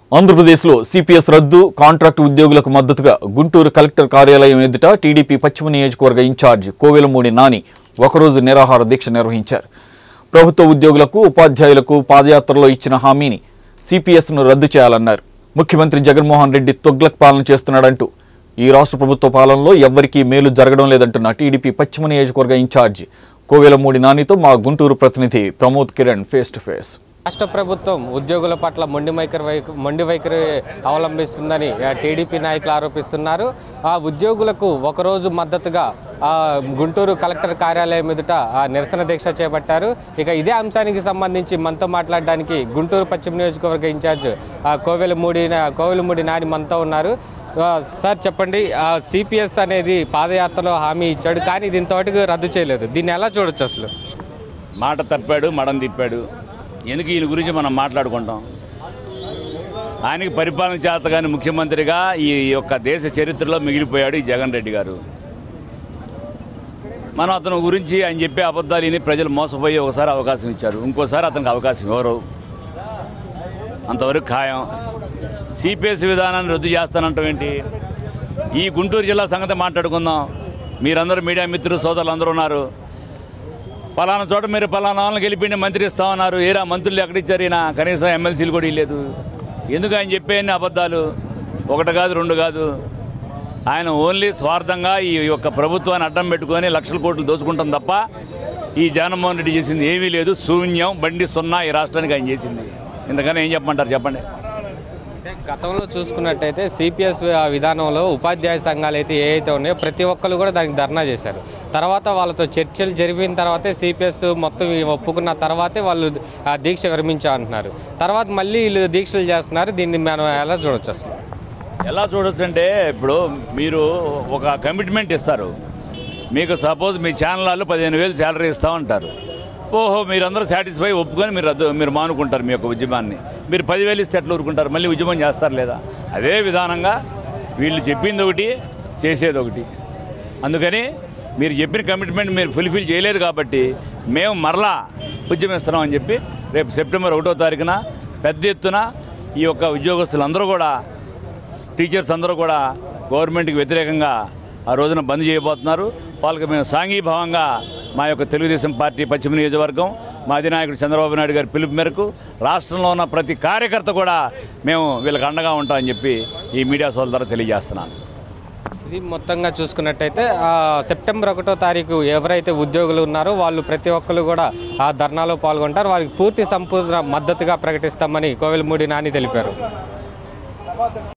ఆంధ్రప్రదేశ్లో సిపిఎస్ రద్దు కాంట్రాక్టు ఉద్యోగులకు మద్దతుగా గుంటూరు కలెక్టర్ కార్యాలయం ఎదుట టీడీపీ పశ్చిమ నియోజకవర్గ ఇన్ఛార్జ్ కోవెలమూడి నాని ఒకరోజు నిరాహార దీక్ష నిర్వహించారు ప్రభుత్వ ఉద్యోగులకు ఉపాధ్యాయులకు పాదయాత్రలో ఇచ్చిన హామీని సిపిఎస్ను రద్దు చేయాలన్నారు ముఖ్యమంత్రి జగన్మోహన్ రెడ్డి తొగ్లక్ పాలన చేస్తున్నాడంటూ ఈ రాష్ట్ర ప్రభుత్వ పాలనలో ఎవ్వరికీ మేలు జరగడం లేదంటున్న టీడీపీ పశ్చిమ నియోజకవర్గ ఇన్ఛార్జ్ కోవెలమూడి నానితో మా గుంటూరు ప్రతినిధి Pramod Kiran face to face రాష్ట్ర ప్రభుత్వం ఉద్యోగుల పట్ల మొండి వైఖరి వైఖ- మొండి వైఖరి అవలంబిస్తుందని ఆ, టీడీపీ నాయకులు ఆరోపిస్తున్నారు ఆ ఉద్యోగులకు ఒకరోజు మద్దతుగా ఆ, గుంటూరు కలెక్టర్ కార్యాలయం ఎదుట ఆ, నిరసన దీక్ష చేపట్టారు ఇక ఇదే అంశానికి సంబంధించి మనతో మాట్లాడడానికి గుంటూరు పశ్చిమ నియోజకవర్గ ఇన్ఛార్జ్ ఆ, కోవెలమూడి నా- కోవెలమూడి నాని మనతో ఉన్నారు ఆ, సార్ చెప్పండి సిపిఎస్ అనేది పాదయాత్రలో హామీ ఇచ్చాడు కానీ దీని తోటికి రద్దు చేయలేదు దీన్ని ఎలా చూడొచ్చు అసలు మాట తప్పాడు మడం తిప్పాడు ఎందుకు ఈయన గురించి మనం మాట్లాడుకుంటాం ఆయనకి పరిపాలన చేత కానీ ముఖ్యమంత్రిగా ఈ యొక్క దేశ చరిత్రలో మిగిలిపోయాడు ఈ జగన్ రెడ్డి గారు మనం అతని గురించి ఆయన చెప్పే అబద్ధాలు విని ప్రజలు మోసపోయి ఒకసారి అవకాశం ఇచ్చారు ఇంకోసారి అతనికి అవకాశం ఎవరు అంతవరకు ఖాయం సిపిఎస్ విధానాన్ని రద్దు చేస్తానంటాం ఏంటి ఈ గుంటూరు జిల్లా సంగతి మాట్లాడుకుందాం మీరందరూ మీడియా మిత్రులు సోదరులు అందరూ ఉన్నారు పలానా చోట మీరు పలానా వాళ్ళని గెలిపిండి మంత్రి ఇస్తామన్నారు ఏరా మంత్రులు ఎక్కడిచ్చారు ఈయన కనీసం ఎమ్మెల్సీలు కూడా ఇవ్వలేదు ఎందుకు ఆయన చెప్పే అన్ని అబద్ధాలు ఒకటి కాదు రెండు కాదు ఆయన ఓన్లీ స్వార్థంగా ఈ యొక్క ప్రభుత్వాన్ని అడ్డం పెట్టుకొని లక్షల కోట్లు దోచుకుంటాం తప్ప ఈ జగన్మోహన్ రెడ్డి చేసింది ఏమీ లేదు శూన్యం బండి సున్నా ఈ రాష్ట్రానికి ఆయన చేసింది ఇంతకన్నా ఏం చెప్పమంటారు చెప్పండి అంటే గతంలో చూసుకున్నట్టయితే సిపిఎస్ విధానంలో ఉపాధ్యాయ సంఘాలు అయితే ఏ అయితే ఉన్నాయో ప్రతి ఒక్కరు కూడా దానికి ధర్నా చేశారు తర్వాత వాళ్ళతో చర్చలు జరిపిన తర్వాతే సిపిఎస్ మొత్తం ఇవి ఒప్పుకున్న తర్వాతే వాళ్ళు ఆ దీక్ష విరమించా అంటున్నారు తర్వాత మళ్ళీ వీళ్ళు దీక్షలు చేస్తున్నారు దీన్ని మనం ఎలా చూడొచ్చు అసలు ఎలా చూడొచ్చు అంటే ఇప్పుడు మీరు ఒక కమిట్మెంట్ ఇస్తారు మీకు సపోజ్ మీ ఛానల్ వాళ్ళు పదిహేను వేలు శాలరీ ఇస్తామంటారు ఓహో మీరందరూ సాటిస్ఫై ఒప్పుకొని మీరు రద్దు మీరు మానుకుంటారు మీ యొక్క ఉద్యమాన్ని మీరు పదివేలు ఇస్తే ఎట్లా ఊరుకుంటారు మళ్ళీ ఉద్యమం చేస్తారు లేదా అదే విధానంగా వీళ్ళు చెప్పింది ఒకటి చేసేది ఒకటి అందుకని మీరు చెప్పిన కమిట్మెంట్ మీరు ఫుల్ఫిల్ చేయలేదు కాబట్టి మేము మరలా ఉద్యమిస్తున్నాం అని చెప్పి రేపు సెప్టెంబర్ ఒకటో తారీఖున పెద్ద ఎత్తున ఈ యొక్క ఉద్యోగస్తులందరూ కూడా టీచర్స్ అందరూ కూడా గవర్నమెంట్కి వ్యతిరేకంగా ఆ రోజున బంద్ చేయబోతున్నారు వాళ్ళకి మేము సాంఘీభావంగా మా యొక్క తెలుగుదేశం పార్టీ పశ్చిమ నియోజకవర్గం మా అధినాయకుడు చంద్రబాబు నాయుడు గారి పిలుపు మేరకు రాష్ట్రంలో ఉన్న ప్రతి కార్యకర్త కూడా మేము వీళ్ళకి అండగా ఉంటామని చెప్పి ఈ మీడియా సోదరుల ద్వారా తెలియజేస్తున్నాను ఇది మొత్తంగా చూసుకున్నట్టయితే ఆ, సెప్టెంబర్ ఒకటో తారీఖు ఎవరైతే ఉద్యోగులు ఉన్నారో వాళ్ళు ప్రతి ఒక్కరు కూడా ఆ ధర్నాలో పాల్గొంటారు వారికి పూర్తి సంపూర్ణ మద్దతుగా ప్రకటిస్తామని కోవెలమూడి నాని తెలిపారు